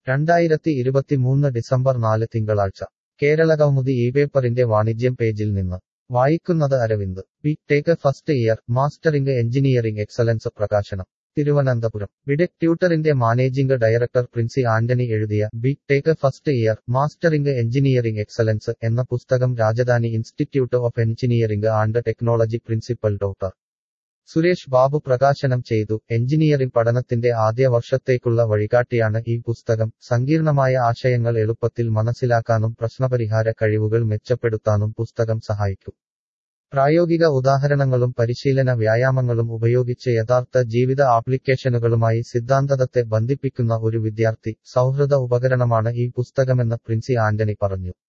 രണ്ടായിരത്തി ഇരുപത്തിമൂന്ന് ഡിസംബർ നാല് തിങ്കളാഴ്ച കേരള കൗമുദി ഈ പേപ്പറിന്റെ വാണിജ്യം പേജിൽ നിന്ന് വായിക്കുന്നത് Aravind B tech first year mastering engineering excellence പ്രകാശനം തിരുവനന്തപുരം ബിടെക് ട്യൂട്ടറിന്റെ മാനേജിംഗ് ഡയറക്ടർ പ്രിൻസി ആന്റണി എഴുതിയ B tech first year mastering engineering excellence എന്ന പുസ്തകം Rajadhani institute of engineering and technology principal doctor Suresh Babu പ്രകാശനം ചെയ്തു എഞ്ചിനീയറിംഗ് പഠനത്തിന്റെ ആദ്യ വർഷത്തേക്കുള്ള വഴികാട്ടിയാണ് ഈ പുസ്തകം സങ്കീർണമായ ആശയങ്ങൾ എളുപ്പത്തിൽ മനസ്സിലാക്കാനും പ്രശ്നപരിഹാര കഴിവുകൾ മെച്ചപ്പെടുത്താനും പുസ്തകം സഹായിക്കും പ്രായോഗിക ഉദാഹരണങ്ങളും പരിശീലന വ്യായാമങ്ങളും ഉപയോഗിച്ച് യഥാർത്ഥ ജീവിത ആപ്ലിക്കേഷനുകളുമായി സിദ്ധാന്തത്തെ ബന്ധിപ്പിക്കുന്ന ഒരു വിദ്യാർത്ഥി സൗഹൃദ ഉപകരണമാണ് ഈ പുസ്തകമെന്ന് പ്രിൻസി ആന്റണി പറഞ്ഞു